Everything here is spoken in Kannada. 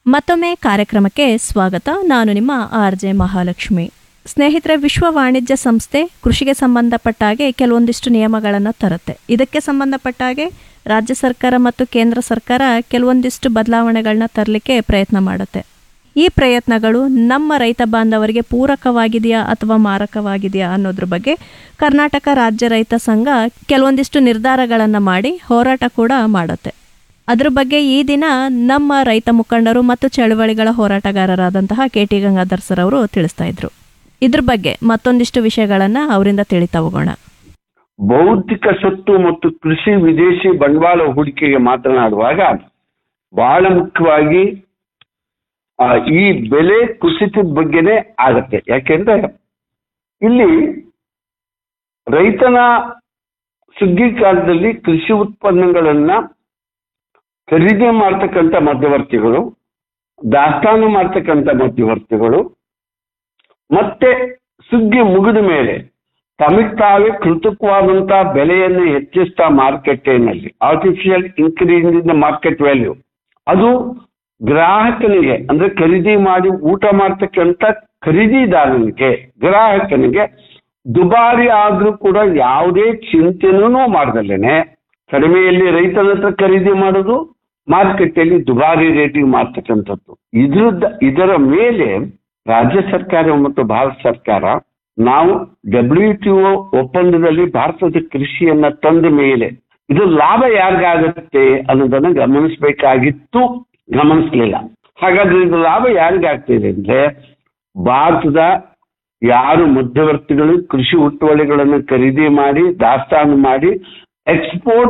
ಮತ್ತೊಮ್ಮೆ ಕಾರ್ಯಕ್ರಮಕ್ಕೆ ಸ್ವಾಗತ ನಾನು ನಿಮ್ಮ ಆರ್ ಜೆ ಮಹಾಲಕ್ಷ್ಮಿ ಸ್ನೇಹಿತರೆ ವಿಶ್ವ ವಾಣಿಜ್ಯ ಸಂಸ್ಥೆ ಕೃಷಿಗೆ ಸಂಬಂಧಪಟ್ಟ ಹಾಗೆ ಕೆಲವೊಂದಿಷ್ಟು ನಿಯಮಗಳನ್ನು ತರುತ್ತೆ ಇದಕ್ಕೆ ಸಂಬಂಧಪಟ್ಟ ಹಾಗೆ ರಾಜ್ಯ ಸರ್ಕಾರ ಮತ್ತು ಕೇಂದ್ರ ಸರ್ಕಾರ ಕೆಲವೊಂದಿಷ್ಟು ಬದಲಾವಣೆಗಳನ್ನ ತರಲಿಕ್ಕೆ ಪ್ರಯತ್ನ ಮಾಡುತ್ತೆ ಈ ಪ್ರಯತ್ನಗಳು ನಮ್ಮ ರೈತ ಬಾಂಧವರಿಗೆ ಪೂರಕವಾಗಿದೆಯಾ ಅಥವಾ ಮಾರಕವಾಗಿದೆಯಾ ಅನ್ನೋದ್ರ ಬಗ್ಗೆ ಕರ್ನಾಟಕ ರಾಜ್ಯ ರೈತ ಸಂಘ ಕೆಲವೊಂದಿಷ್ಟು ನಿರ್ಧಾರಗಳನ್ನು ಮಾಡಿ ಹೋರಾಟ ಕೂಡ ಮಾಡುತ್ತೆ ಅದ್ರ ಬಗ್ಗೆ ಈ ದಿನ ನಮ್ಮ ರೈತ ಮುಖಂಡರು ಮತ್ತು ಚಳವಳಿಗಳ ಹೋರಾಟಗಾರರಾದಂತಹ ಕೆ ಟಿ ಗಂಗಾಧರ್ ಸರ್ ಅವರು ತಿಳಿಸ್ತಾ ಇದ್ರು ಇದ್ರ ಬಗ್ಗೆ ಮತ್ತೊಂದಿಷ್ಟು ವಿಷಯಗಳನ್ನ ಅವರಿಂದ ತಿಳಿತಾ ಹೋಗೋಣ ಬೌದ್ಧಿಕ ಸ್ವತ್ತು ಮತ್ತು ಕೃಷಿ ವಿದೇಶಿ ಬಂಡವಾಳ ಹೂಡಿಕೆಗೆ ಮಾತನಾಡುವಾಗ ಬಹಳ ಮುಖ್ಯವಾಗಿ ಆ, ಈ ಬೆಲೆ ಕುಸಿತದ ಬಗ್ಗೆನೇ ಆಗತ್ತೆ ಯಾಕೆಂದ್ರೆ ಇಲ್ಲಿ ರೈತನ ಸುಗ್ಗಿ ಕಾಲದಲ್ಲಿ ಕೃಷಿ ಉತ್ಪನ್ನಗಳನ್ನ ಖರೀದಿ ಮಾಡ್ತಕ್ಕಂಥ ಮಧ್ಯವರ್ತಿಗಳು ದಾಸ್ತಾನು ಮಾಡ್ತಕ್ಕಂಥ ಮಧ್ಯವರ್ತಿಗಳು ಮತ್ತೆ ಸುಗ್ಗಿ ಮುಗಿದ ಮೇಲೆ ತಮಗೆ ತಾವೇ ಕೃತಕವಾದಂತಹ ಬೆಲೆಯನ್ನು ಹೆಚ್ಚಿಸ್ತಾ ಮಾರುಕಟ್ಟೆಯಲ್ಲಿ artificial increase in the market value ಅದು ಗ್ರಾಹಕನಿಗೆ ಅಂದ್ರೆ ಖರೀದಿ ಮಾಡಿ ಊಟ ಮಾಡ್ತಕ್ಕಂಥ ಖರೀದಿದಾರನಿಗೆ ಗ್ರಾಹಕನಿಗೆ ದುಬಾರಿ ಆದ್ರೂ ಕೂಡ ಯಾವುದೇ ಚಿಂತೆನೂ ಮಾಡ್ದಲೇನೆ ಕಡಿಮೆಯಲ್ಲಿ ರೈತನ ಹತ್ರ ಖರೀದಿ ಮಾಡೋದು ಮಾರುಕಟ್ಟೆಯಲ್ಲಿ ದುಬಾರಿ ರೇಟಿಗೆ ಮಾರ್ತಕ್ಕಂಥದ್ದು ಇದ್ರದ್ದ ಇದರ ಮೇಲೆ ರಾಜ್ಯ ಸರ್ಕಾರ ಮತ್ತು ಭಾರತ ಸರ್ಕಾರ ನಾವು ಡಬ್ಲ್ಯೂ ಟಿ ಒ ಒಪ್ಪಂದದಲ್ಲಿ ಭಾರತದ ಕೃಷಿಯನ್ನ ತಂದ ಮೇಲೆ ಇದು ಲಾಭ ಯಾರಿಗಾಗುತ್ತೆ ಅನ್ನೋದನ್ನ ಗಮನಿಸಬೇಕಾಗಿತ್ತು ಗಮನಿಸಲಿಲ್ಲ ಹಾಗಾದ್ರೆ ಇದು ಲಾಭ ಯಾರಿಗಾಗ್ತಿದೆ ಅಂದ್ರೆ ಭಾರತದ ಯಾರು ಮಧ್ಯವರ್ತಿಗಳು ಕೃಷಿ ಹುಟ್ಟುವಳಿಗಳನ್ನು ಖರೀದಿ ಮಾಡಿ ದಾಸ್ತಾನು ಮಾಡಿ ಎಕ್ಸ್ಪೋರ್ಟ್